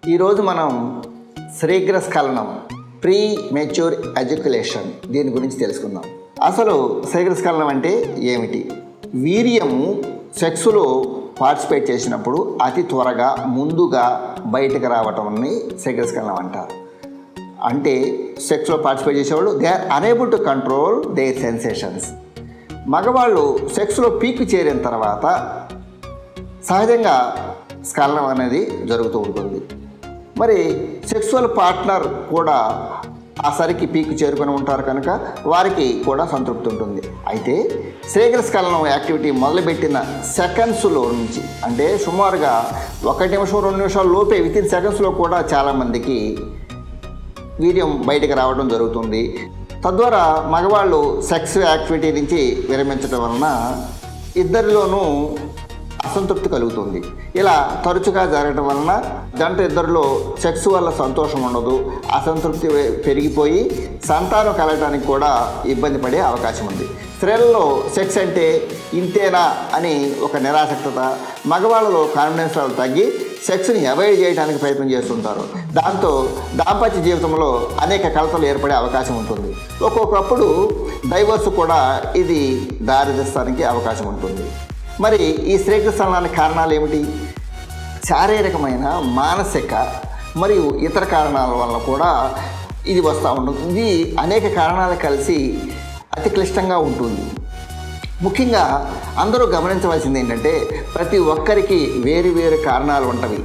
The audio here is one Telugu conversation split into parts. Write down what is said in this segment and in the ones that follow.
ఈరోజు మనం శీఘ్రస్ఖలనం ప్రీ మెచ్యూర్ ఎడ్యుకులేషన్ దీని గురించి తెలుసుకుందాం అసలు శీఘ్రస్ఖలనం అంటే ఏమిటి వీర్యము సెక్స్లో పార్టిసిపేట్ చేసినప్పుడు అతి త్వరగా ముందుగా బయటకు రావటంని శీఘ్రస్ఖలనం అంటారు అంటే సెక్స్లో పార్టిసిపేట్ చేసేవాళ్ళు they are unable to control their sensations మగవాళ్ళు సెక్స్లో పీక్ చేరిన తర్వాత సహజంగా స్ఖలనం అనేది జరుగుతూ ఉంటుంది మరి సెక్సువల్ పార్ట్నర్ కూడా ఆ సరికి పీక్ చేరుకొని ఉంటారు కనుక వారికి కూడా సంతృప్తి ఉంటుంది అయితే శీఘ్ర స్ఖలనం యాక్టివిటీ మొదలుపెట్టిన సెకండ్స్లో నుంచి అంటే సుమారుగా ఒక నిమిషం రెండు నిమిషాల లోపే విత్ ఇన్ సెకండ్స్లో కూడా చాలామందికి వీర్యం బయటకు రావడం జరుగుతుంది తద్వారా మగవాళ్ళు సెక్స్ యాక్టివిటీ నుంచి విరమించడం వలన ఇద్దరిలోనూ అసంతృప్తి కలుగుతుంది ఇలా తరచుగా జరగడం వలన జంట ఇద్దరిలో సెక్స్ వల్ల సంతోషం ఉండదు అసంతృప్తి పెరిగిపోయి సంతానం కలగడానికి కూడా ఇబ్బంది పడే అవకాశం ఉంది స్త్రీలలో సెక్స్ అంటే ఇంతేనా అని ఒక నిరాసక్తత మగవాళ్ళలో కాన్ఫిడెన్స్ లెవెల్ తగ్గి సెక్స్ని అవాయిడ్ చేయడానికి ప్రయత్నం చేస్తుంటారు దాంతో దాంపత్య జీవితంలో అనేక కలతలు ఏర్పడే అవకాశం ఉంటుంది ఒక్కొక్కప్పుడు డైవర్స్ కూడా ఇది దారితీస్తానికి అవకాశం ఉంటుంది మరి ఈ శ్రీకృష్ణానికి కారణాలు ఏమిటి శారీరకమైన మానసిక మరియు ఇతర కారణాల వల్ల కూడా ఇది వస్తూ ఉంటుంది ఇది అనేక కారణాలు కలిసి అతి క్లిష్టంగా ఉంటుంది ముఖ్యంగా అందరూ గమనించవలసింది ఏంటంటే ప్రతి ఒక్కరికి వేరు వేరు కారణాలు ఉంటవి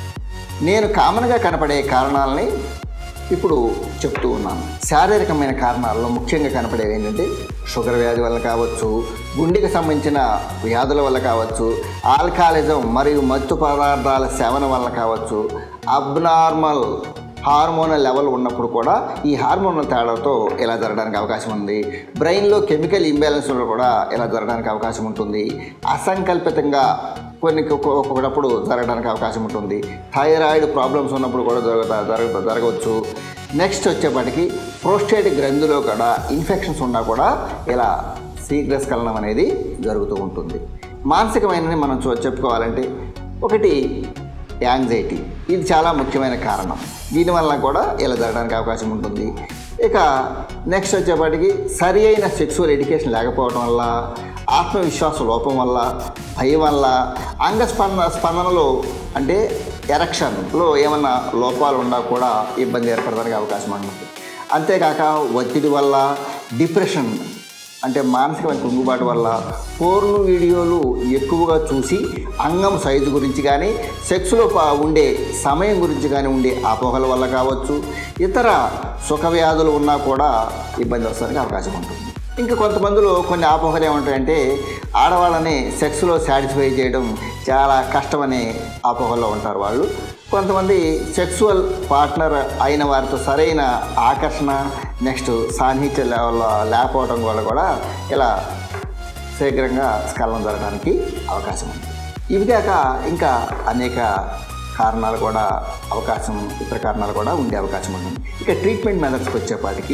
నేను కామన్గా కనపడే కారణాలని ఇప్పుడు చెప్తూ ఉన్నాను శారీరకమైన కారణాల్లో ముఖ్యంగా కనపడేవి ఏంటంటే షుగర్ వ్యాధి వల్ల కావచ్చు గుండెకి సంబంధించిన వ్యాధుల వల్ల కావచ్చు ఆల్కహాలిజం మరియు మత్తు పదార్థాల సేవన వల్ల కావచ్చు అబ్నార్మల్ హార్మోనల్ లెవెల్ ఉన్నప్పుడు కూడా ఈ హార్మోనల్ తేడాతో ఇలా జరగడానికి అవకాశం ఉంది బ్రెయిన్లో కెమికల్ ఇంబ్యాలెన్స్ కూడా ఇలా జరగడానికి అవకాశం ఉంటుంది అసంకల్పితంగా కొన్ని ఒకప్పుడు జరగడానికి అవకాశం ఉంటుంది థైరాయిడ్ ప్రాబ్లమ్స్ ఉన్నప్పుడు కూడా జరగ జరగ జరగవచ్చు నెక్స్ట్ వచ్చేప్పటికి ప్రోస్టేట్ గ్రంథిలో కూడా ఇన్ఫెక్షన్స్ ఉన్నా కూడా ఇలా శీఘ్రస్ఖలనం అనేది జరుగుతూ ఉంటుంది మానసికమైనది మనం చూ చెప్పుకోవాలంటే ఒకటి యాంగ్జైటీ ఇది చాలా ముఖ్యమైన కారణం దీనివల్ల కూడా ఇలా జరగడానికి అవకాశం ఉంటుంది ఇక నెక్స్ట్ వచ్చేప్పటికి సరి అయిన సెక్సువల్ ఎడ్యుకేషన్ లేకపోవడం వల్ల ఆత్మవిశ్వాస లోపం వల్ల భయం వల్ల అంగస్పంద స్పందనలో అంటే ఎరక్షన్లో ఏమన్నా లోపాలు ఉన్నా కూడా ఇబ్బంది ఏర్పడడానికి అవకాశం ఉంటుంది అంతేకాక ఒత్తిడి వల్ల డిప్రెషన్ అంటే మానసికమైన కుంగుబాటు వల్ల పోర్ను వీడియోలు ఎక్కువగా చూసి అంగం సైజు గురించి కానీ సెక్స్లో పా- ఉండే సమయం గురించి కానీ ఉండే అపోహల వల్ల కావచ్చు ఇతర సుఖ వ్యాధులు ఉన్నా కూడా ఇబ్బంది వస్తానికి అవకాశం ఉంటుంది ఇంకా కొంతమందిలో కొన్ని అపోహలు ఏముంటాయంటే ఆడవాళ్ళని సెక్స్లో సాటిస్ఫై చేయడం చాలా కష్టమనే అపోహల్లో ఉంటారు వాళ్ళు కొంతమంది సెక్సువల్ పార్ట్నర్ అయిన వారితో సరైన ఆకర్షణ నెక్స్ట్ సాన్నిహిత్య లెవెల్ లేకపోవడం వల్ల కూడా ఇలా శీఘ్రంగా స్ఖలనం జరగడానికి అవకాశం ఉంది ఇవి కాక ఇంకా అనేక కారణాలు కూడా అవకాశం ఇతర కారణాలు కూడా ఉండే అవకాశం ఉంటుంది ఇక ట్రీట్మెంట్ మెథడ్స్కి వచ్చేపాటికి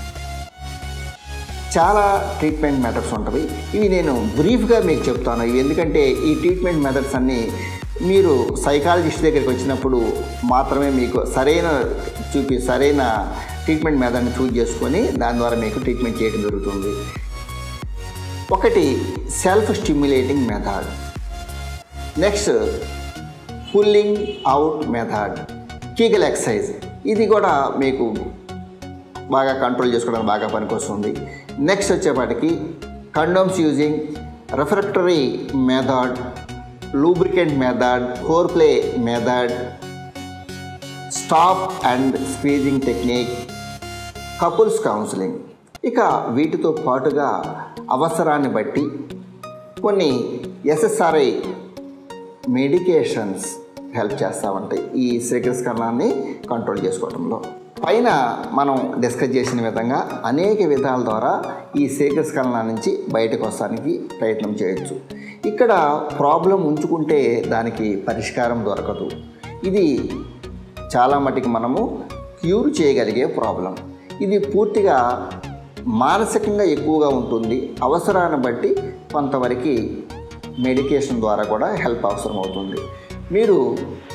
చాలా ట్రీట్మెంట్ మెథడ్స్ ఉంటాయి ఇవి నేను బ్రీఫ్గా మీకు చెప్తాను ఇవి ఎందుకంటే ఈ ట్రీట్మెంట్ మెథడ్స్ అన్నీ మీరు సైకాలజిస్ట్ దగ్గరికి వచ్చినప్పుడు మాత్రమే మీకు సరైన చూపి సరైన ట్రీట్మెంట్ మెథడ్ని చూజ్ చేసుకొని దాని ద్వారా మీకు ట్రీట్మెంట్ చేయడం జరుగుతుంది ఒకటి self stimulating method next pulling out method kegel exercise ఇది కూడా మీకు బాగా కంట్రోల్ చేసుకోవడానికి బాగా పనికొస్తుంది నెక్స్ట్ వచ్చేపాటికి condoms using refractory method lubricant method foreplay method stop and squeezing technique couples counselling ఇక వీటితో పాటుగా అవసరాన్ని బట్టి కొన్ని ఎస్ఎస్ఆర్ఐ మెడికేషన్స్ హెల్ప్ చేస్తూ ఉంటాయి ఈ శీఘ్రస్కరణాన్ని కంట్రోల్ చేసుకోవడంలో పైన మనం డిస్కస్ చేసిన విధంగా అనేక విధాల ద్వారా ఈ శీఘ్రస్కరణ నుంచి బయటకు వస్తానికి ప్రయత్నం చేయొచ్చు ఇక్కడ ప్రాబ్లం ఉంచుకుంటే దానికి పరిష్కారం దొరకదు ఇది చాలా మటుకు మనము క్యూర్ చేయగలిగే ప్రాబ్లం ఇది పూర్తిగా మానసికంగా ఎక్కువగా ఉంటుంది అవసరాన్ని బట్టి కొంతవరకు మెడికేషన్ ద్వారా కూడా హెల్ప్ అవసరం అవుతుంది మీరు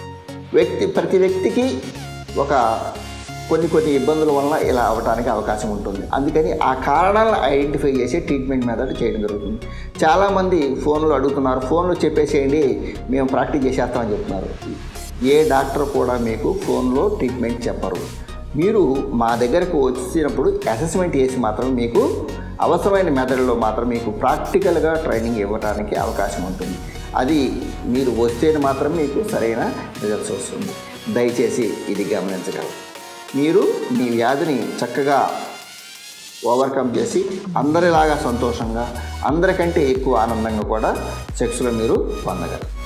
వ్యక్తి ప్రతి వ్యక్తికి ఒక కొన్ని కొన్ని ఇబ్బందుల వలన ఇలా అవ్వడానికి అవకాశం ఉంటుంది అందుకని ఆ కారణాలను ఐడెంటిఫై చేసి ట్రీట్మెంట్ మెథడ్ చేయడం జరుగుతుంది చాలామంది ఫోన్లో అడుగుతున్నారు ఫోన్లో చెప్పేసేయండి మేము ప్రాక్టీస్ చేసేస్తామని చెప్తున్నారు ఏ డాక్టర్ కూడా మీకు ఫోన్లో ట్రీట్మెంట్ చెప్పరు మీరు మా దగ్గరకు వచ్చినప్పుడు అసెస్మెంట్ చేసి మాత్రం మీకు అవసరమైన మెథడ్లో మాత్రం మీకు ప్రాక్టికల్గా ట్రైనింగ్ ఇవ్వడానికి అవకాశం ఉంటుంది అది మీరు వస్తేనే మాత్రం మీకు సరైన రిజల్ట్స్ వస్తుంది దయచేసి ఇది గమనించగలరు మీరు మీ వ్యాధిని చక్కగా ఓవర్కమ్ చేసి అందరిలాగా సంతోషంగా అందరికంటే ఎక్కువ ఆనందంగా కూడా సెక్స్లో మీరు పొందగలరు